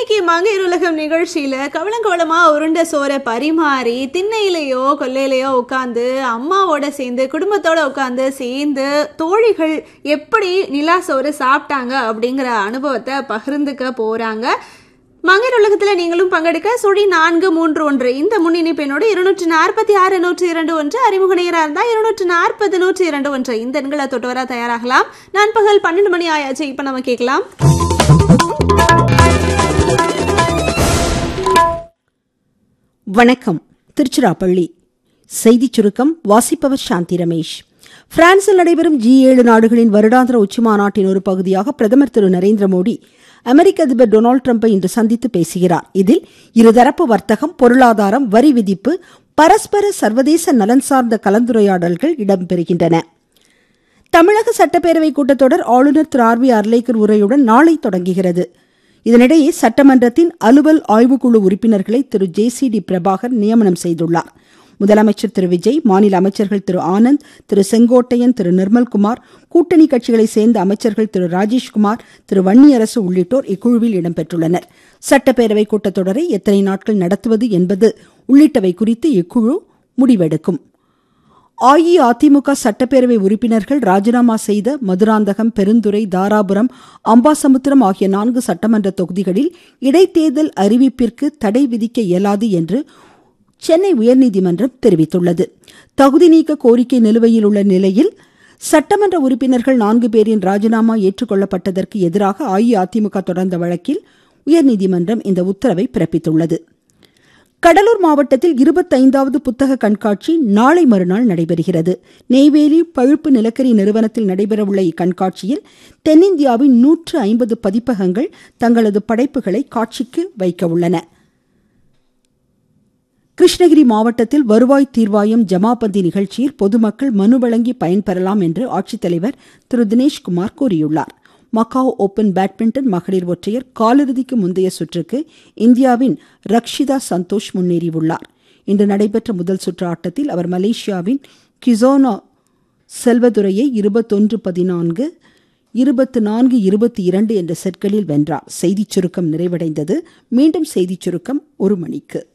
இன்னைக்கு மங்கையர் உலகம் நிகழ்ச்சியில கவலங்கவலமா உருண்ட சோறை பரிமாறி திண்ணையிலையோ கொல்லையிலையோ உட்காந்து அம்மாவோட சேர்ந்து குடும்பத்தோட உட்காந்து சேர்ந்து தோழிகள் எப்படி நிலா சோறு சாப்பிட்டாங்க அப்படிங்கிற அனுபவத்தை பகிர்ந்துக்க போறாங்க மங்கையர் உலகத்துல நீங்களும் பங்கெடுக்க சுழி நான்கு மூன்று ஒன்று இந்த முன்னிணைப்பினோடு இருநூற்று நாற்பத்தி ஆறு நூற்றி இரண்டு ஒன்று அறிமுக நேரா இருந்தா இருநூற்று நாற்பது நூற்றி இரண்டு ஒன்று இந்த எண்களை தொட்டு வர தயாராகலாம் நான் பகல் பன்னெண்டு மணி ஆயாச்சு இப்ப நம்ம கேட்கலாம் வணக்கம் திருச்சிராப்பள்ளி செய்திச் சுருக்கம் வாசிப்பவர் சாந்தி ரமேஷ் பிரான்சில் நடைபெறும் ஜி ஏழு நாடுகளின் வருடாந்திர உச்சிமாநாட்டின் ஒரு பகுதியாக பிரதமர் திரு நரேந்திர மோடி அமெரிக்க அதிபர் டொனால்டு டிரம்பை இன்று சந்தித்து பேசுகிறார் இதில் இருதரப்பு வர்த்தகம் பொருளாதாரம் வரி விதிப்பு பரஸ்பர சர்வதேச நலன் சார்ந்த கலந்துரையாடல்கள் இடம்பெறுகின்றன தமிழக சட்டப்பேரவை கூட்டத்தொடர் ஆளுநர் திரு ஆர் வி அர்லேக்கர் உரையுடன் நாளை தொடங்குகிறது இதனிடையே சட்டமன்றத்தின் அலுவல் ஆய்வுக்குழு உறுப்பினர்களை Thiru J C D Prabhakar நியமனம் செய்துள்ளார் முதலமைச்சர் திரு விஜய் மாநில அமைச்சர்கள் திரு ஆனந்த் திரு செங்கோட்டையன் திரு நிர்மல்குமார் கூட்டணி கட்சிகளை சேர்ந்த அமைச்சர்கள் திரு ராஜேஷ்குமார் திரு வன்னியரசு உள்ளிட்டோர் இக்குழுவில் இடம்பெற்றுள்ளனர் சட்டப்பேரவை கூட்டத்தொடரை எத்தனை நாட்கள் நடத்துவது என்பது உள்ளிட்டவை குறித்து இக்குழு முடிவெடுக்கும் அஇஅதிமுக சட்டப்பேரவை உறுப்பினர்கள் ராஜினாமா செய்த மதுராந்தகம் பெருந்துறை தாராபுரம் அம்பாசமுத்திரம் ஆகிய நான்கு சட்டமன்ற தொகுதிகளில் இடைத்தேர்தல் அறிவிப்பிற்கு தடை விதிக்க இயலாது என்று சென்னை உயர்நீதிமன்றம் தெரிவித்துள்ளது தகுதி நீக்க கோரிக்கை நிலுவையில் உள்ள நிலையில் சட்டமன்ற உறுப்பினர்கள் நான்கு பேரின் ராஜினாமா ஏற்றுக்கொள்ளப்பட்டதற்கு எதிராக அஇஅதிமுக தொடர்ந்த வழக்கில் உயர்நீதிமன்றம் இந்த உத்தரவை பிறப்பித்துள்ளது கடலூர் மாவட்டத்தில் இருபத்தைந்தாவது புத்தக கண்காட்சி நாளை மறுநாள் நடைபெறுகிறது நெய்வேலி பழுப்பு நிலக்கரி நிறுவனத்தில் நடைபெறவுள்ள இக்கண்காட்சியில் தென்னிந்தியாவின் நூற்று ஐம்பது பதிப்பகங்கள் தங்களது படைப்புகளை காட்சிக்கு வைக்க உள்ளன கிருஷ்ணகிரி மாவட்டத்தில் வருவாய் தீர்வாயம் ஜமாபந்தி நிகழ்ச்சியில் பொதுமக்கள் மனு வழங்கி பயன்பெறலாம் என்று ஆட்சித்தலைவர் திரு தினேஷ்குமார் கூறியுள்ளார் மக்காவ் ஓபன் பேட்மிண்டன் மகளிர் ஒற்றையர் காலிறுதிக்கு முந்தைய சுற்றுக்கு இந்தியாவின் ரக்ஷிதா சந்தோஷ் முன்னேறியுள்ளார் இன்று நடைபெற்ற முதல் சுற்று ஆட்டத்தில் அவர் மலேசியாவின் கிசோனோ செல்வதுரையை இருபத்தொன்று பதினான்கு இருபத்து நான்கு இருபத்தி இரண்டு என்ற செட்களில் வென்றார் செய்திச் சுருக்கம் நிறைவடைந்தது மீண்டும் செய்திச் சுருக்கம் ஒரு மணிக்கு